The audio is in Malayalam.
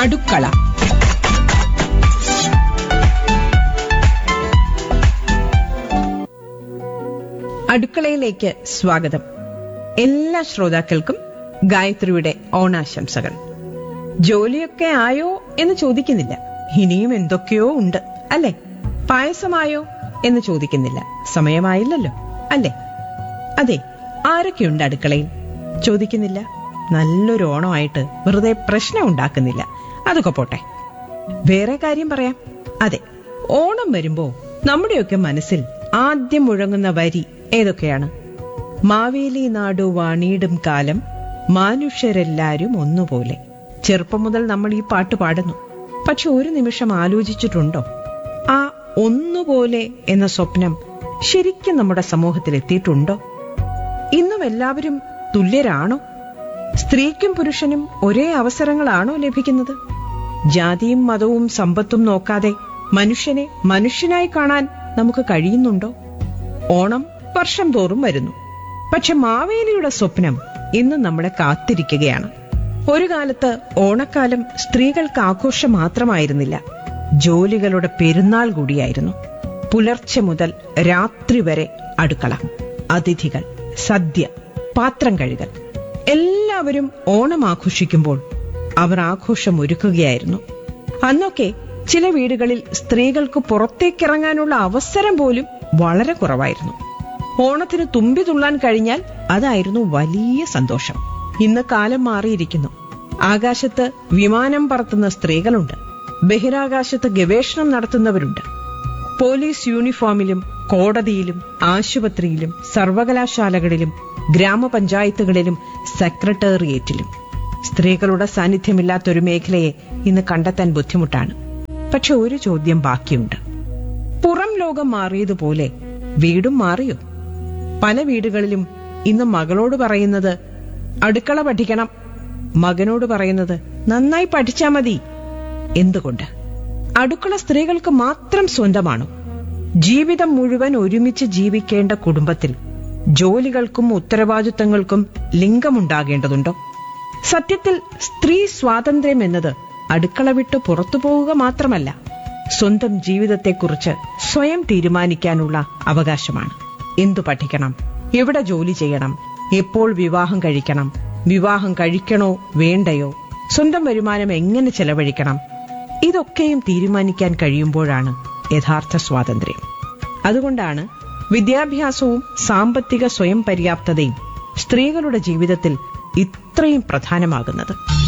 അടുക്കള അടുക്കളയിലേക്ക് സ്വാഗതം എല്ലാ ശ്രോതാക്കൾക്കും ഗായത്രിയുടെ ഓണാശംസകൾ ജോലിയൊക്കെ ആയോ എന്ന് ചോദിക്കുന്നില്ല ഇനിയും എന്തൊക്കെയോ ഉണ്ട് അല്ലെ പായസമായോ എന്ന് ചോദിക്കുന്നില്ല സമയമായില്ലല്ലോ അല്ലേ അതെ ആരൊക്കെയുണ്ട് അടുക്കളയിൽ ചോദിക്കുന്നില്ല നല്ലൊരു ഓണമായിട്ട് വെറുതെ പ്രശ്നം ഉണ്ടാക്കുന്നില്ല അതൊക്കെ പോട്ടെ വേറെ കാര്യം പറയാം അതെ ഓണം വരുമ്പോ നമ്മുടെയൊക്കെ മനസ്സിൽ ആദ്യം മുഴങ്ങുന്ന വരി ഏതൊക്കെയാണ് മാവേലി നാടു വാണിയിടും കാലം മാനുഷ്യരെല്ലാരും ഒന്നുപോലെ ചെറുപ്പം മുതൽ നമ്മൾ ഈ പാട്ട് പാടുന്നു പക്ഷെ ഒരു നിമിഷം ആലോചിച്ചിട്ടുണ്ടോ ആ ഒന്നുപോലെ എന്ന സ്വപ്നം ശരിക്കും നമ്മുടെ സമൂഹത്തിൽ എത്തിയിട്ടുണ്ടോ ഇന്നും എല്ലാവരും തുല്യരാണോ സ്ത്രീക്കും പുരുഷനും ഒരേ അവസരങ്ങളാണോ ലഭിക്കുന്നത് ജാതിയും മതവും സമ്പത്തും നോക്കാതെ മനുഷ്യനെ മനുഷ്യനായി കാണാൻ നമുക്ക് കഴിയുന്നുണ്ടോ ഓണം വർഷം തോറും വരുന്നു പക്ഷെ മാവേലിയുടെ സ്വപ്നം ഇന്ന് നമ്മളെ കാത്തിരിക്കുകയാണ് ഒരു കാലത്ത് ഓണക്കാലം സ്ത്രീകൾക്ക് ആഘോഷം മാത്രമായിരുന്നില്ല ജോലികളുടെ പെരുന്നാൾ കൂടിയായിരുന്നു പുലർച്ചെ മുതൽ രാത്രി വരെ അടുക്കള അതിഥികൾ സദ്യ പാത്രം കഴുകൽ എല്ലാവരും ഓണം ആഘോഷിക്കുമ്പോൾ അവർ ആഘോഷം ഒരുക്കുകയായിരുന്നു അന്നൊക്കെ ചില വീടുകളിൽ സ്ത്രീകൾക്ക് പുറത്തേക്കിറങ്ങാനുള്ള അവസരം പോലും വളരെ കുറവായിരുന്നു ഓണത്തിന് തുമ്പി തുള്ളാൻ കഴിഞ്ഞാൽ അതായിരുന്നു വലിയ സന്തോഷം ഇന്ന് കാലം മാറിയിരിക്കുന്നു ആകാശത്ത് വിമാനം പറത്തുന്ന സ്ത്രീകളുണ്ട് ബഹിരാകാശത്ത് ഗവേഷണം നടത്തുന്നവരുണ്ട് പോലീസ് യൂണിഫോമിലും കോടതിയിലും ആശുപത്രിയിലും സർവകലാശാലകളിലും ഗ്രാമപഞ്ചായത്തുകളിലും സെക്രട്ടേറിയറ്റിലും സ്ത്രീകളുടെ സാന്നിധ്യമില്ലാത്തൊരു മേഖലയെ ഇന്ന് കണ്ടെത്താൻ ബുദ്ധിമുട്ടാണ് പക്ഷെ ഒരു ചോദ്യം ബാക്കിയുണ്ട് പുറം ലോകം മാറിയതുപോലെ വീടും മാറിയോ പല വീടുകളിലും ഇന്ന് മകളോട് പറയുന്നത് അടുക്കള പഠിക്കണം മകനോട് പറയുന്നത് നന്നായി പഠിച്ചാ മതി എന്തുകൊണ്ട് അടുക്കള സ്ത്രീകൾക്ക് മാത്രം സ്വന്തമാണോ ജീവിതം മുഴുവൻ ഒരുമിച്ച് ജീവിക്കേണ്ട കുടുംബത്തിൽ ജോലികൾക്കും ഉത്തരവാദിത്തങ്ങൾക്കും ലിംഗമുണ്ടാകേണ്ടതുണ്ടോ സത്യത്തിൽ സ്ത്രീ സ്വാതന്ത്ര്യം എന്നത് അടുക്കള വിട്ട് പുറത്തു പോവുക മാത്രമല്ല സ്വന്തം ജീവിതത്തെക്കുറിച്ച് സ്വയം തീരുമാനിക്കാനുള്ള അവകാശമാണ് എന്തു പഠിക്കണം എവിടെ ജോലി ചെയ്യണം എപ്പോൾ വിവാഹം കഴിക്കണം വിവാഹം കഴിക്കണോ വേണ്ടയോ സ്വന്തം വരുമാനം എങ്ങനെ ചെലവഴിക്കണം ഇതൊക്കെയും തീരുമാനിക്കാൻ കഴിയുമ്പോഴാണ് യഥാർത്ഥ സ്വാതന്ത്ര്യം അതുകൊണ്ടാണ് വിദ്യാഭ്യാസവും സാമ്പത്തിക സ്വയം പര്യാപ്തതയും സ്ത്രീകളുടെ ജീവിതത്തിൽ ഇത്രയും പ്രധാനമാകുന്നത്